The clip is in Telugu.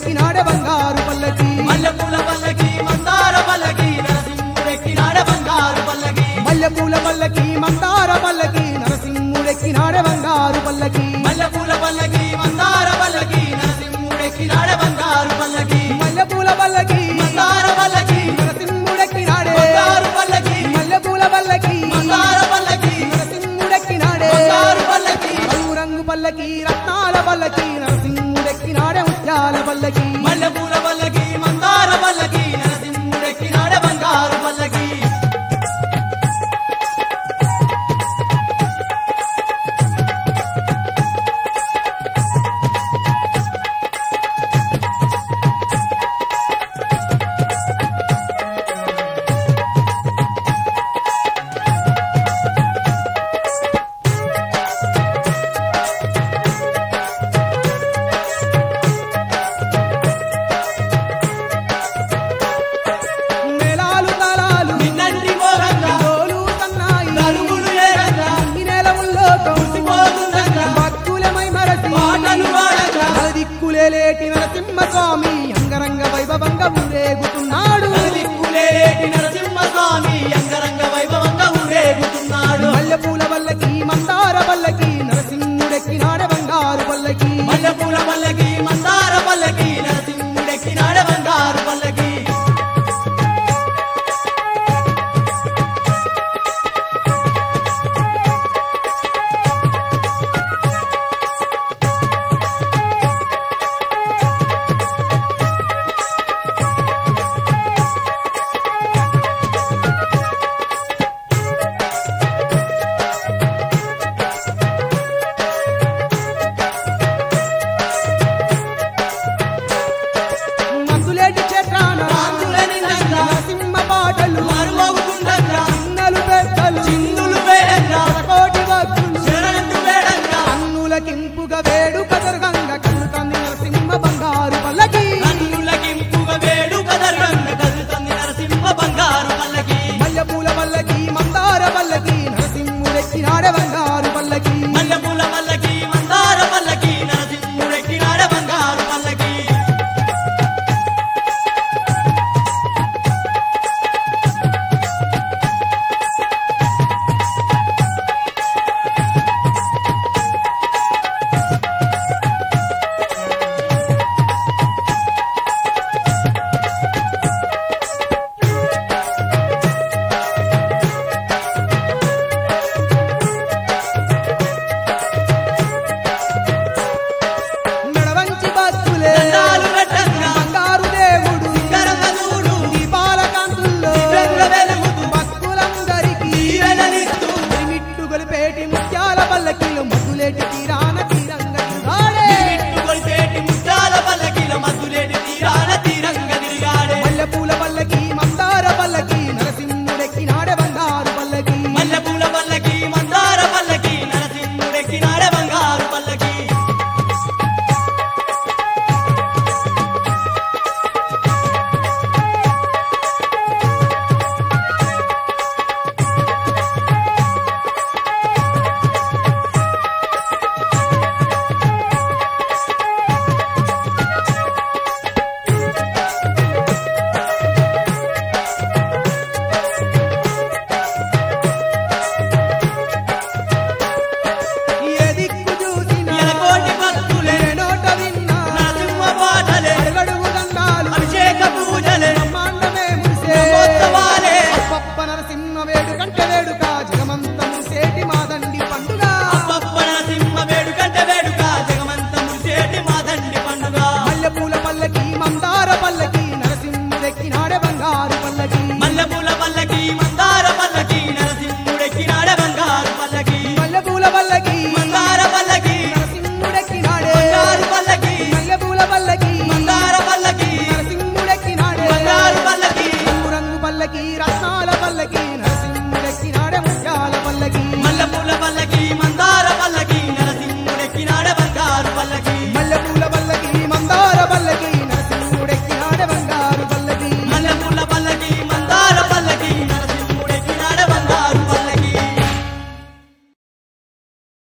నరసింహుడెక్కినాడే బంగారు పల్లకి మల్లెపూల పల్లకి మందార పల్లకి నరసింహుడెక్కినాడ బంగారు పల్లకి మల్లెపూల పల్లకి మందార పల్లకి నరసింహుడెక్కినాడే బంగారు పల్లకి మల్లెపూల పల్లకి మందార పల్లకి నరసింహుడెక్కినాడ బంగారు పల్లకి మల్లెపూల పల్లకి మందార పల్లకి నరసింహుడెక్కినాడే బంగారు పల్లకి మల్లెపూల పల్లకి మందార పల్లకి నరసింహుడెక్కినాడే బంగారు పల్లకి రంగు రంగు పల్లకి రత్నాల పల్లకి నరసింహుడెక్కినాడే ముత్యాల పల్లకి మల్లెపూల పల్లకి మందార పల్లకి నరసింహుడెక్కినాడ బంగారు పల్లకి మేళాలు తాళాలు నిన్నంటి మోహంగా డోలు సన్నాయి నలుగులు ఏరంగా ఈ నేల ఉల్లోకం పోతుండగా భక్తులమై మరసి పాటలు పాడగా దిక్కులేటి నరసింహ స్వామి అంగరంగ వైభవంగా ఊరేగుతున్నాడు దిక్కులేటి నరసింహస్వామి అంగరంగ వైభవంగా ఊరేగుతున్నాడు మల్లెపూల పల్లకి మందార పల్లకి నరసింహుడెక్కినాడే బంగారు పల్లకి మల్లెపూల పల్లకి మందార పల్లకి నరసింహుడెక్కినాడ బంగారు పల్లకి మందులేటి చెట్టాన కాంతుల నిండంగా నరసింహ పాటలు మరుమోగుతుండగా చిన్నలు పెద్దలు చిందులు వేడంగా కోటి భక్తులు శరణు వేడంగా కన్నుల కింపుగా వేడుక జరగంగా కన్ను కంది నరసింహ బంగారు పల్లకి కన్నులకింపుగా వేడు కదరంగ కదులుతుంది నరసింహ బంగారు పల్లకి మల్లెపూల పల్లకి మందార పల్లకి నరసింహుడెక్కినాడే బంగారు పల్లకి మల్లెపూల పల్లకి మందార పల్లకి నరసింహుడెక్కినాడ బంగారు పల్లకి మెడవంచి భక్తులే దండాలు పెట్టంగా బంగారు దేవుడు కరమ చూడు దీపాల కాంతుల్లో దివ్యంగా వెలుగుతూ భక్తులందరికీ దీవెనలిస్తూ మిట్టు గొలిపేటి ముత్యాల పల్లకీలు ముద్దులేటి తీర